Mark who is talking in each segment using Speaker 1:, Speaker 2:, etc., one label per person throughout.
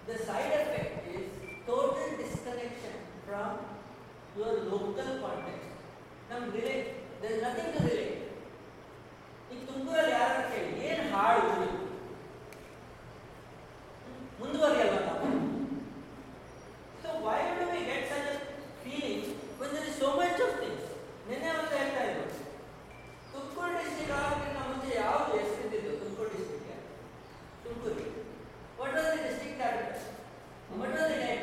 Speaker 1: the side effect is total disconnection from your local context. ನಮ್ relate there is nothing to relate. ಈಗ ತುಮಕೂರಲ್ಲಿ ಯಾರು ಕೇಳಿ ಏನು ಹಾಡು ಊರಿ ಮುಂದುವರಿಯಲ್ವ ನಾವು so why do we get such a feeling when there is so much of things ನಿನ್ನೆ ಒಂದು ಹೇಳ್ತಾ ಇದ್ರು ತುಮಕೂರು ಡಿಸ್ಟ್ರಿಕ್ಟ್ ಆಗೋಕ್ಕಿಂತ ಮುಂಚೆ ಯಾವುದು ಹೆಸರಿದ್ದು ತುಮಕೂರು ಡಿಸ್ಟ್ರಿಕ್ಟ್ಗೆ ತುಮಕೂರಿಗೆ what was the district capital what was the name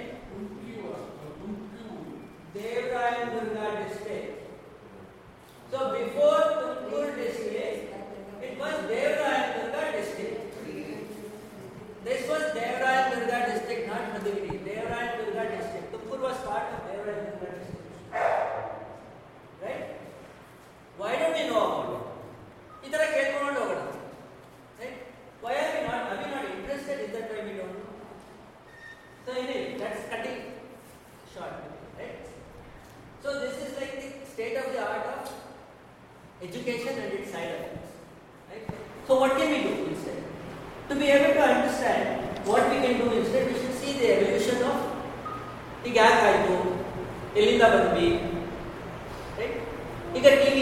Speaker 1: Devarayanadurga district so before Tumakuru district it was Devarayanadurga district This was Devrayandurga district, not Madhugiri. Devrayandurga district. Tukur was part of Devrayandurga district. Right? Why don't we know about it? ಈ ಥರ ಕೇಳ್ಕೊಂಡು ಹೋಗೋಣ right why are we not are we not interested in that why we don't know so ಇಲ್ಲಿ that's cutting short right so this is like the state of the art of education and its side effects right so what can we do instead to be able to understand what we can do instead, we should see the evolution of ಈಗ ಯಾಕಾಯ್ತು ಎಲ್ಲಿಂದ ಬಂದ್ವಿ right ಈಗ TV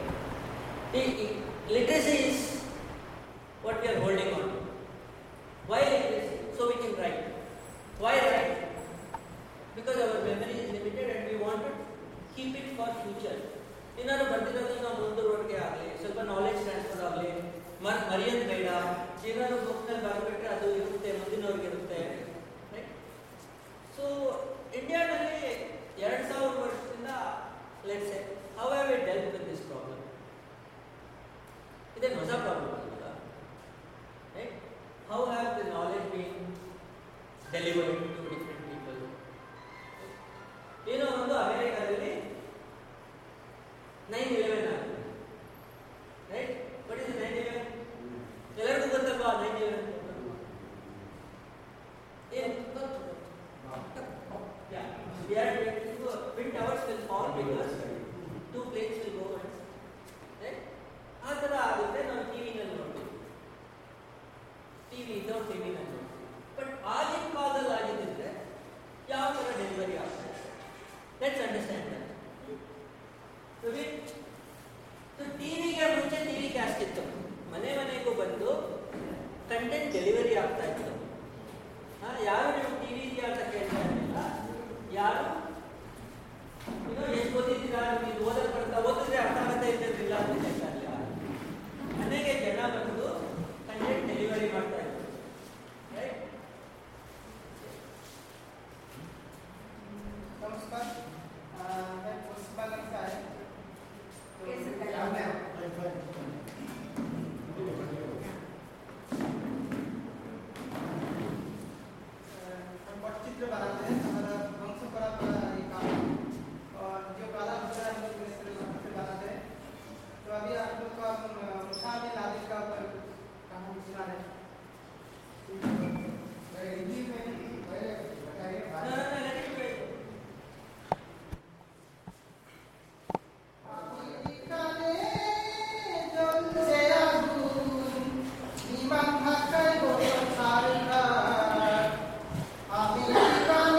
Speaker 1: literacy is what we are holding on why literacy so we can write why right because our memory is limited and we want to keep it for future ಏನಾದ್ರು ಬರ್ತಿರೋದನ್ನ ನಾವು ಮುಂದುವರಿಕೆ ಆಗಲಿ ಸ್ವಲ್ಪ ನಾಲೆಜ್ ಟ್ರಾನ್ಸ್ಫರ್ ಆಗಲಿ ಮರ್ ಮರೆಯೋದು ಬೇಡ ಏನಾದ್ರು ಬುಕ್ನಲ್ಲಿ ಬರಬಿಟ್ರೆ ಅದು ಇರುತ್ತೆ ಮುಂದಿನವ್ರಿಗೆ ಇರುತ್ತೆ ರೈಟ್ ಸೊ ಇಂಡಿಯಾದಲ್ಲಿ ಎರಡು ಸಾವಿರ ವರ್ಷದಿಂದ let's how have it dealt with this problem ಇದೇನು ಹೊಸ ಪ್ರಾಬ್ಲಮ್ ಅಲ್ಲ right how have the knowledge been delivered to different people ಏನೋ ಒಂದು ಅಮೆರಿಕಾದಲ್ಲಿ ನೈನ್ ಇಲೆವೆನ್ ಆಗಿದೆ right what is nine eleven ಎಲ್ಲರಿಗೂ ಗೊತ್ತಲ್ವಾ ನೈನ್ ಇಲೆವೆನ್ ಏನು Yeah, we are waiting for twin towers will fall because two planes will go once. Right? ಆ ಥರ ಆಗುತ್ತೆ ನಾವು ಟಿವಿನಲ್ಲಿ ನೋಡ್ತೀವಿ ಟಿವಿ ವಿತೌಟ್ ಟಿವಿನಲ್ಲಿ ನೋಡ್ತೀವಿ ಬಟ್ ಆಗಿನ ಕಾಲದಲ್ಲಿ ಆಗಿದ್ದಿದ್ರೆ ಯಾವ ಥರ ಡೆಲಿವರಿ ಆಗ್ತದೆ ಲೆಟ್ಸ್ ಅಂಡರ್ಸ್ಟ್ಯಾಂಡ್ ದಟ್ ಸೊ ಟಿವಿಗೆ ಮುಂಚೆ ಟಿವಿ ಕ್ಯಾಸ್ಟ್ ಇತ್ತು ಮನೆ ಮನೆಗೂ ಬಂದು ಕಂಟೆಂಟ್ ಡೆಲಿವರಿ ಆಗ್ತಾ ಇತ್ತು ಹಾ, ಯಾರು ನೀವು ಟಿವಿ ಇದೆಯಾ ಅಂತ ಕೇಳ್ತಾ ಇರಲಿಲ್ಲ ಯಾರು ಇನ್ನು ಎಷ್ಟು ಓದಿದ್ದೀರಾ ನೀವು ಓದಕ್ಕೆ ಬರ್ತಾ ಓದಿದ್ರೆ ಅರ್ಥ ಆಗ್ತಾ ಇದ್ದಿರಲಿಲ್ಲ ಅಂತ ಹೇಳ್ತಾ ಇರಲಿಲ್ಲ ಮನೆಗೆ ಜನ ಬಂದು ಕಂಟೆಂಟ್ ಡೆಲಿವರಿ ಮಾಡ್ತಾ ಇದ್ರು ರೈಟ್
Speaker 2: नमस्कार अ, मैं पुष्पा लगता है तो
Speaker 3: कैसे कर
Speaker 2: यहाँ
Speaker 3: रहे
Speaker 2: मैं अ, हम पटचित्र बनाते हैं हमारा वंशपरा का ये काम है। और जो काला होता है हम लोग इस तरह से बनाते हैं तो अभी आप लोग को हम अ, मुसाफिर नादिर का कहानी सुना रहे हैं हिंदी में पहले बताइए भाषा আফ্রিকানে জ্বলছে আগুন, বিমান ধাক্কায় বসে সরকার। আমেরিকান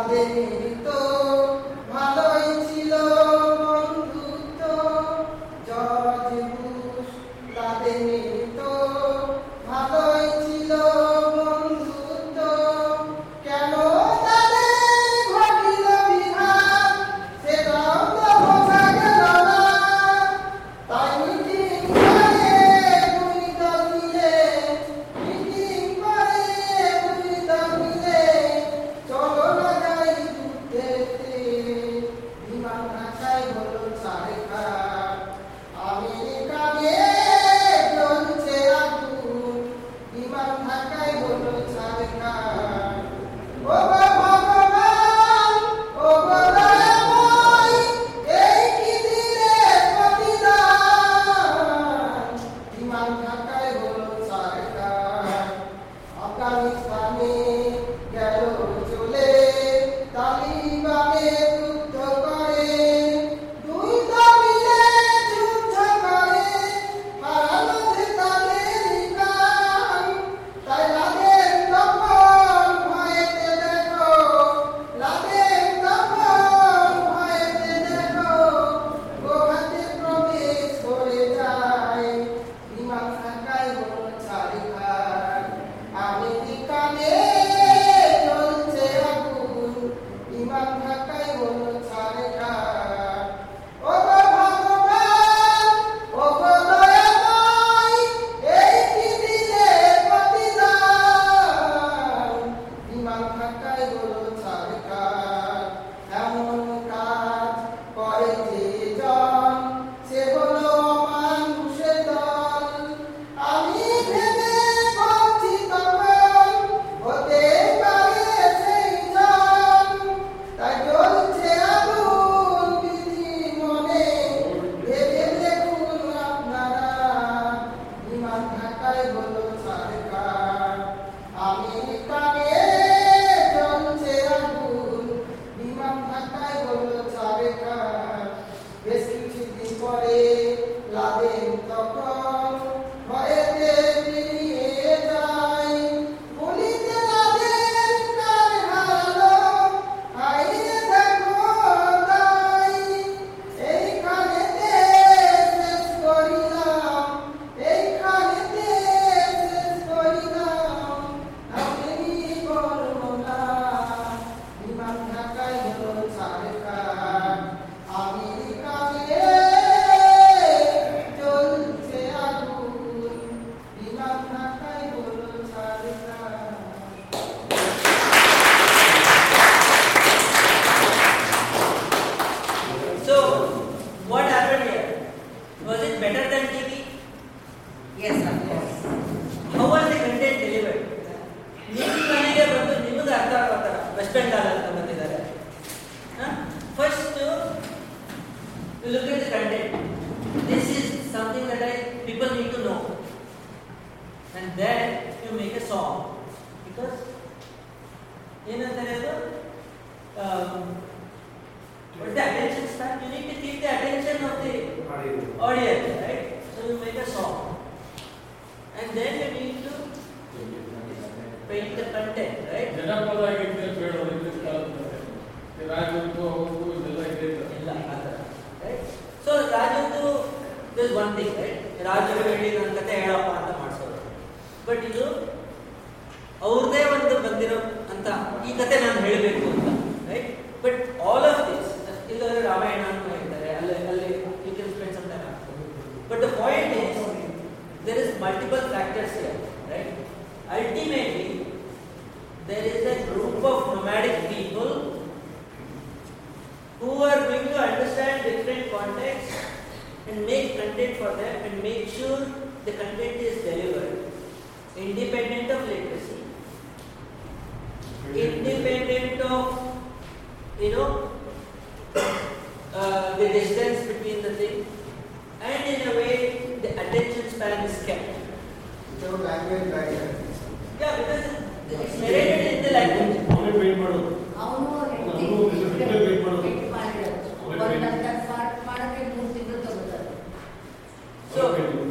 Speaker 2: লাদেনের তো ভালোই ছিল বন্ধুত্ব জর্জ বুশ লাদেনের তো ভালোই ছিল বন্ধুত্ব কেন তাদের ঘটিল বিঘাত সেটাও তো বোঝা গেল না তাই মিটিং করে দুই দল মিলে মিটিং করে দুই দল মিলে চলো না যাই যুদ্ধেতে বিমান ঢাকায় হলো সাড়ে খাট আমেরিকানে জ্বলছে আগুন বিমান ঢাকায় হলো সাড়ে খাট ও গো ভগবান ও গো দয়াময় এই কি দিলে প্রতিদান বিমান ঢাকায় হলো সাড়ে খাট আফগানিস্তানে গেল চলে তালিবানে যুদ্ধ করে দুই দল মিলে যুদ্ধ করে হারালো যে তাদের ইমান তাই লাদেন তখন ভয়েতে দেখো লাদেন তখন ভয়েতে দেখো গোহাতে প্রবেশ করে যায় বিমান ঢাকায় হলো ছাড়ি খাট আমেরিকানে চলছে আগুন বিমান ঢাকায় হলো ছাড়ি খাট ও গো ভগবান ও গো দয়াময় এই কি দিলে প্রতিদান বিমান ঢাকায় হলো ছাড়ি খাট এমন কাজ করে যে জন সে হলো মানুষের দল আমি ভেবে ভাবছি তখন হতে পারে সেই জন তাই জ্বলছে আগুন বিধি মনে ভেবে দেখুন আপনারা বিমান ঢাকায় হলো সরকার আমেরিকানে জ্বলছে আগুন বিমান ঢাকায় হলো সরকার বেশ কিছুদিন পরে লাদেন তখন ভয়েতে বেরিয়ে যায় গুলিতে লাদেন প্রাণ হারালো হাইরে দেখো তাই এইখানেতে শেষ করিলাম এইখানেতে শেষ করিলাম আপনি বর্ণনা বিমান ঢাকায় হলো সরকার আমেরিকানে চলছে আগুন বিমান ঢাকায় হলো সরকার
Speaker 1: So, what happened here? Was it better than TV?
Speaker 3: Yes, of course.
Speaker 1: How was the content delivered? ನೀವು ಮನೆಗೆ ಬಂದು ನಿಮಗೆ ಅರ್ಥ ಆಗೋ ಥರ ವೆಸ್ಟ್ ಬೆಂಗಾಲ್ ಅಂತ ಬಂದಿದ್ದಾರೆ first look at the content this is something that I people need to know and then you make a song because ಏನಂತಾರೆ ಅದು But the attention span, you need to keep the attention of the audience, right? So you make a song. And then you need to paint the content, right?
Speaker 4: ಜನಪದ ಆಗಿದ್ರೆ ಬೇಡ English ಕಲಿತ್ತಾರೆ ರಾಜಕ್ಕೂ ಅವ್ರಿಗೂ ಇದೆಲ್ಲ ಇದೆ
Speaker 1: ಇಲ್ಲ ಆ ಥರ, right? So ರಾಜದ್ದು this one thing right Raju ಹೇಳಿ ನನ್ನ ಕತೆ ಹೇಳಪ್ಪ ಅಂತ ಮಾಡಿಸೋದು ಬಟ್ ಇದು ಅವ್ರದೇ ಒಂದು ಬಂದಿರೋ ಅಂತ ಈ ಕತೆ ನಾನು ಹೇಳಬೇಕು ಅಂತ right but all of this ಇಲ್ಲದ್ರೆ ರಾಮಾಯಣ ಅಂತ ಹೇಳ್ತಾರೆ ಅಲ್ಲಿ ಅಲ್ಲಿ you can spend some time but the point is there is multiple factors here right ultimately there is a group of nomadic people who are going to understand different contexts and make content for them and make sure the content is delivered independent of literacy independent of you know uh, the distance between the thing and in a way the attention span is kept
Speaker 2: without language barrier.
Speaker 1: yeah because it's narrated in the language
Speaker 4: ಅವನೇ paint ಮಾಡೋದು
Speaker 3: ಅವನು
Speaker 4: ಅವನು ಇದನ್ನ wait ಮಾಡೋದು.
Speaker 3: Weight ಮಾಡಿರೋದು
Speaker 4: ಅವನೇ
Speaker 3: ಒಂದು
Speaker 4: wait
Speaker 3: ಹತ್ತು ಮಾಡ್- ಮಾಡಕ್ಕೆ ಮೂರು ತಿಂಗಳು ತಗೋತಾರೆ
Speaker 1: So,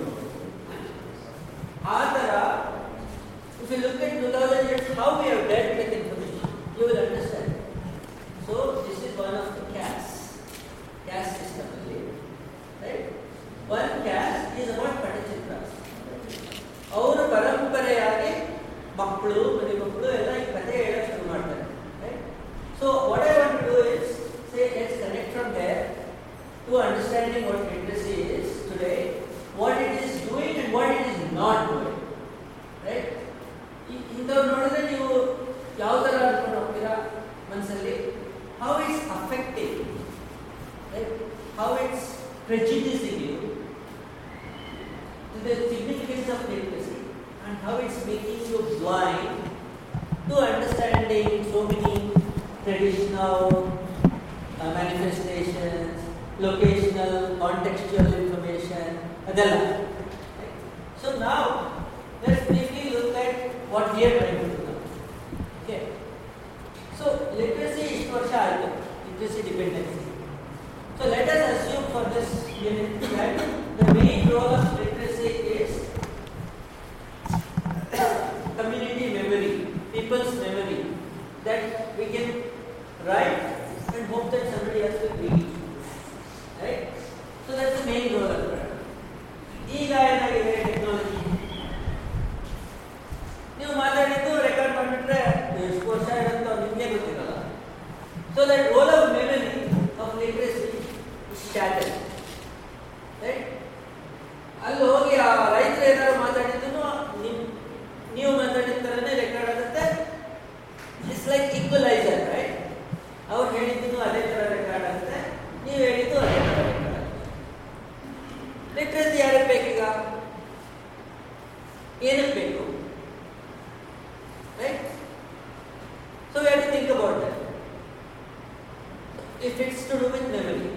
Speaker 1: ಆ ಥರ if you look at 2000 years how we have dealt with information, you will understand. So what I want to do is say let's connect from there to understanding what literacy is today, what it is doing and what it is not doing. Right ಇಂಥವ್ರು ನೋಡಿದ್ರೆ ನೀವು ಯಾವ ಥರ ಅನ್ಕೊಂಡು ಹೋಗ್ತೀರಾ ಮನಸ್ಸಲ್ಲಿ how it's affecting right how it's prejudicing you to the significance of literacy and how it's making you blind to understanding so many traditional manifestations locational contextual information ಅದೆಲ್ಲ so ನಾವು let's briefly look at what we are trying to do now. Okay. So literacy ಇಷ್ಟು ವರ್ಷ ಆಯಿತು literacy dependency. So let us assume for this unit that the main role of literacy is community memory, people's memory, that we can write and hope that somebody else will read. Right? So that's the main role of it. ಈಗ ಏನಾಗಿದೆ technology ನೀವು ಮಾತಾಡಿದ್ದು record ಮಾಡಿಬಿಟ್ರೆ ಎಷ್ಟು ವರ್ಷ ಇರುತ್ತೋ ನಿಮಗೆ ಗೊತ್ತಿರಲ್ಲ so that role of memory of literacy stature right ಅಲ್ಲಿ ಹೋಗಿ ಆ ರೈತರು ಏನಾದ್ರು ಮಾತಾಡಿದ್ದು ನಿಮ್ ನೀವು ಮಾತಾಡಿದ ಥರನೇ ರೆಕಾರ್ಡ್ ಆಗುತ್ತೆ ಇಟ್ಸ್ ಲೈಕ್ ಈಕ್ವಲೈಸರ್ ರೈಟ್ ಅವ್ರು ಹೇಳಿದ್ದು ಅದೇ ಥರ ರೆಕಾರ್ಡ್ ಆಗುತ್ತೆ ನೀವು ಹೇಳಿದ್ದು ಅದೇ ಥರ ರೆಕಾರ್ಡ್ ಆಗುತ್ತೆ ಲಿಟ್ರೇಸಿ ಯಾರಿಗೆ ಬೇಕೀಗ ಏನಕ್ಕೆ ಬೇಕು right? So we have to think about that. If it's to do with memory,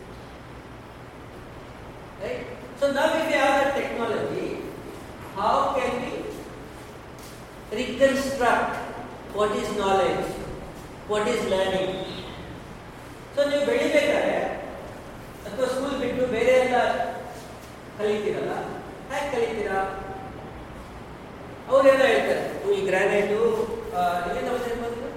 Speaker 1: right? So now if we have that technology, how can we reconstruct what is knowledge, what is learning? So ನೀವು ಬೆಳಿಬೇಕಾದ್ರೆ ಅಥವಾ school ಬಿಟ್ಟು ಬೇರೆ ಎಲ್ಲ ಕಲಿತೀರಲ್ಲ ಹೇಗೆ ಕಲಿತೀರಾ ಅವರೆಲ್ಲ ಹೇಳ್ತಾರೆ "ಓ, ಈ ಗ್ರಾನೈಟು ಎಲ್ಲಿಂದ ಬಂದಿರ್ಬೋದು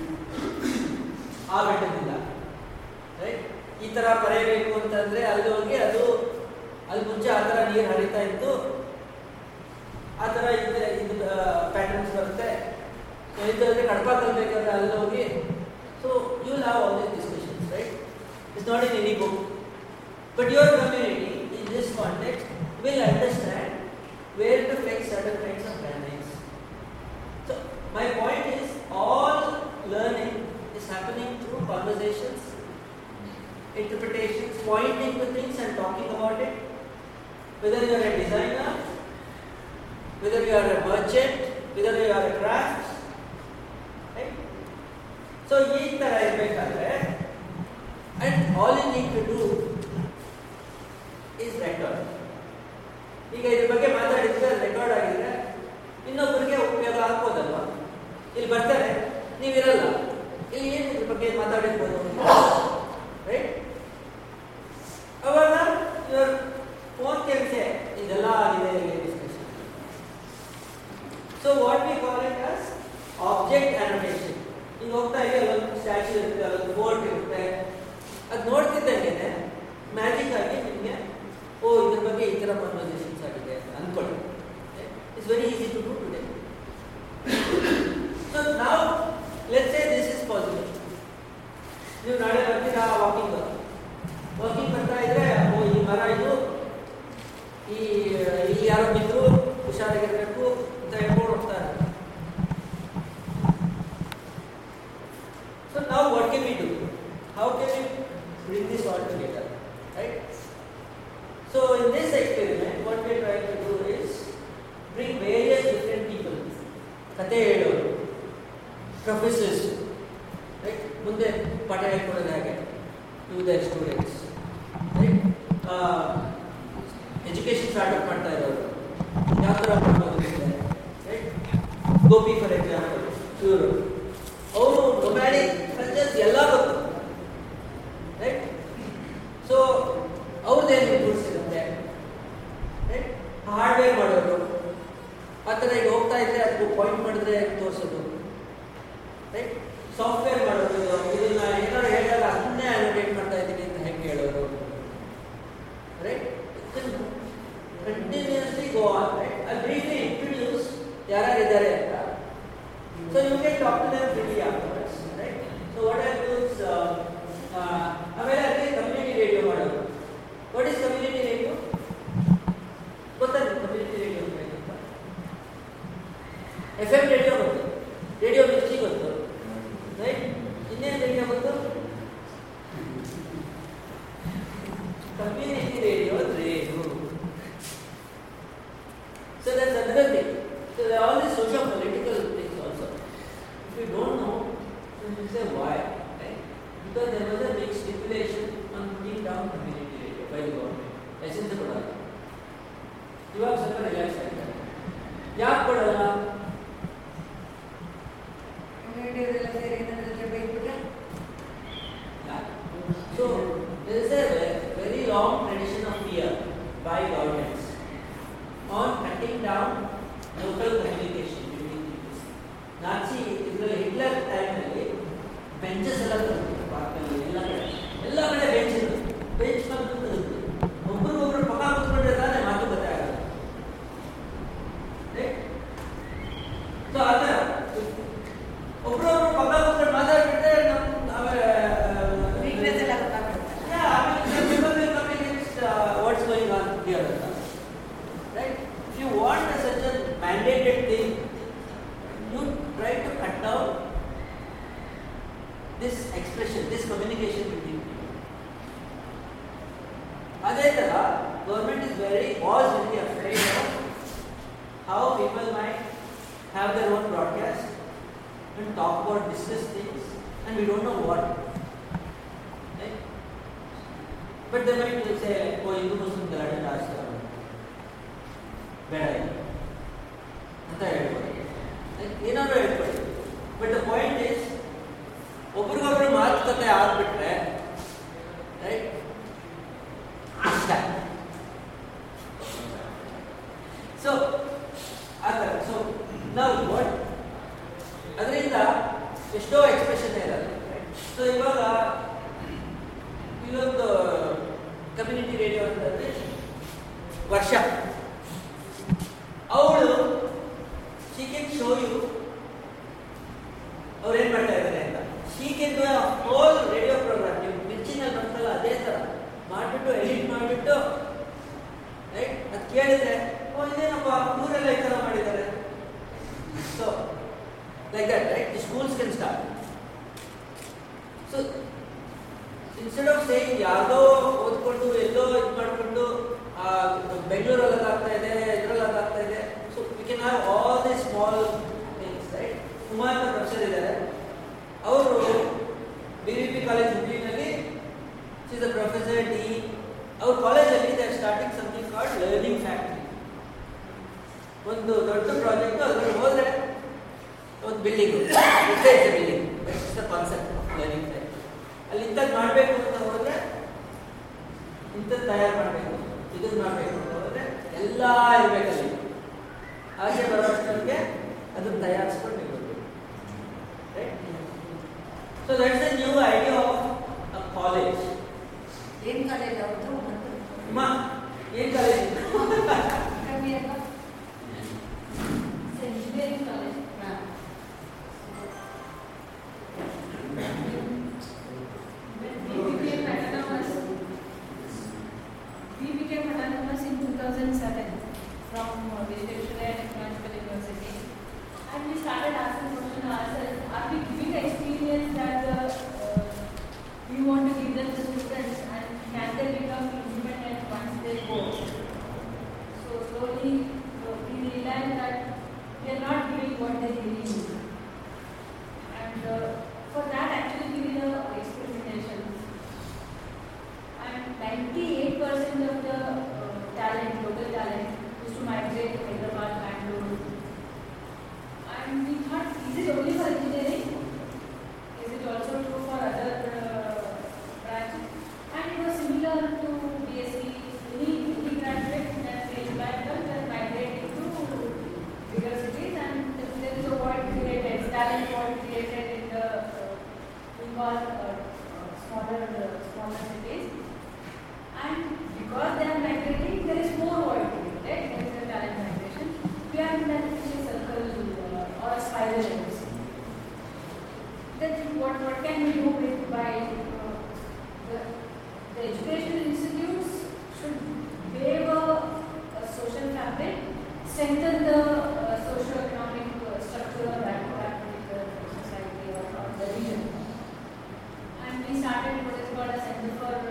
Speaker 1: ಆ ಬೆಟ್ಟದಿಂದ ರೈಟ್ ಈ ಥರ ಬರೆಯಬೇಕು ಅಂತಂದ್ರೆ ಅಲ್ಲಿ ಹೋಗಿ ಅದು ಅಲ್ಲಿ ಮುಂಚೆ ಆ ಥರ ನೀರು ಹರಿತಾ ಇತ್ತು ಆ ಥರ ಇದು ಇದು ಪ್ಯಾಟರ್ನ್ಸ್ ಬರುತ್ತೆ ಸೊ ಇದ್ರೆ ಕಡಪ ಕಲಿಬೇಕಾದ್ರೆ ಅಲ್ಲಿ ಹೋಗಿ so you have all this discussions right it's not in any book but your community in this context will understand where to fetch certain kinds of granites. So my point is all learning is happening through conversations, interpretations, pointing to things and talking about it. Whether you are a designer, whether you are a merchant, whether you are a craft, right? So ಈ ತರ ಇರಬೇಕಾದ್ರೆ and all you need to do is record. ಈಗ ಇದ್ರ ಬಗ್ಗೆ ಮಾತಾಡಿದ್ರೆ record ಆಗಿದ್ರೆ ಇನ್ನೊಬ್ಬರಿಗೆ ಉಪಯೋಗ ಆಗ್ಬೋದಲ್ವಾ ಇಲ್ಲಿ ಬರ್ತಾರೆ ನೀವಿರಲ್ಲ ಇಲ್ಲಿ ಏನು ಇದ್ರ ಬಗ್ಗೆ ಮಾತಾಡಿರ್ಬೋದು ರೈಟ್ ಅವಾಗ ಇವ್ರ ಫೋನ್ ಕೆಲಸ ಇದೆಲ್ಲ ಆಗಿದೆ discussion so what we call it as object annotation ಈಗ ಹೋಗ್ತಾ ಇದೆ ಅಲ್ಲೊಂದು ಸ್ಟ್ಯಾಚ್ಯೂ ಇರುತ್ತೆ ಅಲ್ಲೊಂದು ಬೋರ್ಡ್ ಇರುತ್ತೆ ಅದು ನೋಡ್ತಿದ್ದಂಗೆ ಮ್ಯಾಜಿಕ್ ಆಗಿ ನಿಮಗೆ ಓ ಇದ್ರ ಬಗ್ಗೆ ಈ ಥರ ಕನ್ವರ್ಸೇಷನ್ಸ್ ಆಗಿದೆ ಅಂತ ಅನ್ಕೊಳ್ಳಿ it's very easy to do today so ನಾವು let say this is possible ನೀವು ನಾಳೆ ಬರ್ತೀರಾ ವಾಕಿಂಗ್ ವಾಕಿಂಗ್ ಬರ್ತಾ ಇದ್ರೆ ಓ ಈ ಮರ ಇದು ಈ ಇಲ್ಲಿ ಯಾರೋ ಬಿದ್ರು ಹುಷಾರಾಗಿರ್ಬೇಕು ಅಂತ ಹೇಳ್ಕೊಂಡು ಹೋಗ್ತಾರೆ ಸೊ ನಾವು what can we do how can we bring this all together right So in this experiment, what we are trying to do is bring various different people, ಕತೆ ಹೇಳೋರು ಪ್ರೊಫೆಸರ್ಸ್ ರೈಟ್ ಮುಂದೆ ಪಾಠ ಹೇಳ್ಕೊಡೋದು ಹಾಗೆ to the students right education startup ಮಾಡ್ತಾ ಇರೋರು ಯಾವ ಥರ ಮಾಡ್ಬೋದು ರೈಟ್ ಗೋಪಿ ಫಾರ್ ಎಕ್ಸಾಂಪಲ್ ಇವರು ಅವರು ರೊಮ್ಯಾಟಿಕ್ ಕಲ್ಚರ್ಸ್ ಎಲ್ಲ ಗೊತ್ತು ರೈಟ್ ಸೊ ಅವ್ರದ್ದೇನು ಟೂಲ್ಸ್ ಇರುತ್ತೆ ರೈಟ್ ಹಾರ್ಡ್ವೇರ್ ಮಾಡೋರು ಆ ಥರ ಈಗ ಹೋಗ್ತಾ ಇದ್ರೆ ಅದಕ್ಕೆ ಪಾಯಿಂಟ್ ಮಾಡಿದ್ರೆ ತೋರಿಸೋದು ರೈಟ್ ಸಾಫ್ಟ್ವೇರ್ ಮಾಡೋದು ಇದನ್ನ ಏನಾದ್ರು ಹೇಳಿದಾಗ ಅದನ್ನೇ ಅನೋಟೇಟ್ ಮಾಡ್ತಾ ಇದ್ದೀನಿ ಅಂತ ಹೆಂಗೆ ಹೇಳೋರು right continuously go on right ಅಲ್ಲಿ ಬ್ರೀಫ್ಲಿ ಇಂಟ್ರೊಡ್ಯೂಸ್ ಯಾರ್ಯಾರಿದ್ದಾರೆ ಅಂತ so you can talk to them freely afters right so what I community radio ರೇರು So that's another thing. So there are all these social political things also. If you don't know, then you say why, right? Because there was a big stipulation on putting down community radio by the government. Licence ಕೊಡಲ್ಲ ಇವಾಗ ಸ್ವಲ್ಪ relax ಆಗಿದ್ದಾರೆ ಯಾಕೆ ಕೊಡಲ್ಲ
Speaker 3: ರೇಡಿಯೋದೆಲ್ಲ ಸೇರಿ ಏನಾದ್ರು ಬೈದ್ಬಿಟ್ರೆ
Speaker 1: So there is a ve- very long tradition of fear by governments on cutting down local communication between people. ನಾಚಿ ಇದರಲ್ಲಿ Hitler ಟೈಮಲ್ಲಿ ಬೆಂಚಸ್ ಎಲ್ಲ ತಂದ್ರು ಪಾರ್ಕಲ್ಲಿ ಎಲ್ಲ ಕಡೆ ಎಲ್ಲ ಕಡೆ ಬೆಂಚ್ ಇರುತ್ತೆ ಬೆಂಚ್ ಬಂದು ತೆಗೆದು ಒಬ್ರಿಗೊಬ್ರು ಪಕ್ಕ ಕೂತ್ಕೊಂಡ್ರೆ ತಾನೇ ಮಾತುಕತೆ ಆಗೋದು ಸೊ ಆ ಥರ ಒಬ್ರೊಬ್ರು ಪಕ್ಕ ಕೂತ್ಕೊಂಡು ಮಾತಾಡ್ಬಿಟ್ರೆ ನಮ್ಮ ಆಮೇಲೆ
Speaker 3: ವೀಕ್ನೆಸ್ ಎಲ್ಲ ಗೊತ್ತಾಗ್ಬಿಡುತ್ತೆ
Speaker 1: Yeah, I mean, some people will come against uh, what's going on here. Right? If you want a, such a mandated thing, you try to cut down this expression, this communication between people. ಅದೇ ಥರ government is very was very afraid of how people might have their own broadcast and talk about discuss things and we don't know what Right? But they might say, oh, Hindu Muslim ಗಲಾಟೆ ಜಾಸ್ತಿ ಆಗೋದು. ಬೇಡ ಇದು ಅಂತ ಹೇಳ್ಬೋದು Like, ಏನಾದ್ರು ಹೇಳ್ಬೋದು but the point is ಒಬ್ರಿಗೊಬ್ರು ಮಾತುಕತೆ ಆಗ್ಬಿಟ್ರೆ ರೈಟ್ ಅಷ್ಟ ಸೊ ಆ ಥರ ಸೊ ನಾವು ವಾಟ್ ಅದರಿಂದ ಎಷ್ಟೋ ಎಕ್ಸ್ಪ್ರೆಷನ್ ಇರಲ್ಲ ಸೊ ಇವಾಗ ಇಲ್ಲೊಂದು ಕಮ್ಯುನಿಟಿ ರೇಡಿಯೋ ಅಂತಂದ್ರೆ ವರ್ಷ ಅವಳು ಶಿ ಕೆನ್ ಶೋ ಯು ಅವ್ರು ಏನ್ ಮಾಡ್ತಾ ಇದ್ದಾರೆ ಅಂತ she can do whole radio programme ನೀವು ಮಿರ್ಚಿನಲ್ಲಿ ಬಂತಲ್ಲ ಅದೇ ಥರ ಮಾಡಿಬಿಟ್ಟು ಎಡಿಟ್ ಮಾಡಿಬಿಟ್ಟು ರೈಟ್ ಅದು ಕೇಳಿದ್ರೆ ಓ ಇದೇನಪ್ಪ ಊರೆಲ್ಲ ಈ ಥರ ಮಾಡಿದ್ದಾರೆ so like that right the schools can start so instead of saying ಯಾರ್ದೋ ಓದ್ಕೊಂಡು ಎಲ್ಲೋ ಇದು ಮಾಡಿಕೊಂಡು ಬೆಂಗಳೂರಲ್ಲಿ ಅದಾಗ್ತಾ ಇದೆ ಇದರಲ್ಲಿ ಅದಾಗ್ತಾ ಇದೆ so we can have all the small things right Kumar ಅಂತ ಪ್ರೊಫೆಸರ್ ಇದ್ದಾರೆ ಅವರು ಬಿ ವಿ ಪಿ ಕಾಲೇಜ್ ಹುಬ್ಳಿನಲ್ಲಿ ಇಸ್ ಅ ಪ್ರೊಫೆಸರ್ ಡಿ ಅವ್ರ ಕಾಲೇಜಲ್ಲಿ they are starting something called learning factory ಒಂದು ದೊಡ್ಡ ಪ್ರಾಜೆಕ್ಟ್ ಅದ್ರಲ್ಲಿ ಹೋದ್ರೆ ಒಂದು building building it's the concept of learning factory ಅಲ್ಲಿ ಇಂಥದ್ದು ಮಾಡಬೇಕು ಅಂತ ಹೋದ್ರೆ ಇಂಥದ್ದು ತಯಾರು ಮಾಡಬೇಕು ಇದನ್ನ ಮಾಡಬೇಕು ಅಂತ ಹೋದ್ರೆ ಎಲ್ಲ ಇರಬೇಕಲ್ಲಿ ಆಚೆ ಬರೋಷ್ಟೊತ್ತಿಗೆ ಅದನ್ನ ತಯಾರಿಸ್ಕೊಂಡು ಇರಬೇಕು right so that's the new idea of a college
Speaker 3: ಏನ್ ಕಾಲೇಜ್ ಅವ್ರದ್ದು ಮತ್ತು
Speaker 1: ಅಮ್ಮ ಏನು ಕಾಲೇಜ್
Speaker 3: ಕಮ್ಮಿ ಅಲ್ವಾ
Speaker 5: ಇಂಜಿನಿಯರಿಂಗ್ ಕಾಲೇಜ್
Speaker 3: ಹಾಂ
Speaker 5: we became autonomous. We became autonomous in 2007 from uh, Visvesvaraya Technological University. And we started asking question ourselves, are we giving the experience that uh, uh, we want to give them to students and can they become independent once they go? So slowly uh, we realized that we are not giving what they really need. And uh, for that actually we did a experimentation. And 98% of the uh, talent, local talent, used to migrate to Hyderabad, Bangalore. And we thought, is it only for engineering? Is it also true for other uh, branches? And it was similar to BSc, any, any graduate that is Bangalore can migrate into bigger cities and there is a void created, talent void created in the uh, we call uh, uh, smaller uh, smaller cities. And because they are migrating, there is more void created. There is a talent migration. We are in that vicious circle uh, or a spiral. I would say. Then what what can we do with by uh, the, the educational institutes should wave a, a social fabric, strengthen the uh, socio-economic uh, structure of that particular society or, or the region. And we started what is called a Center for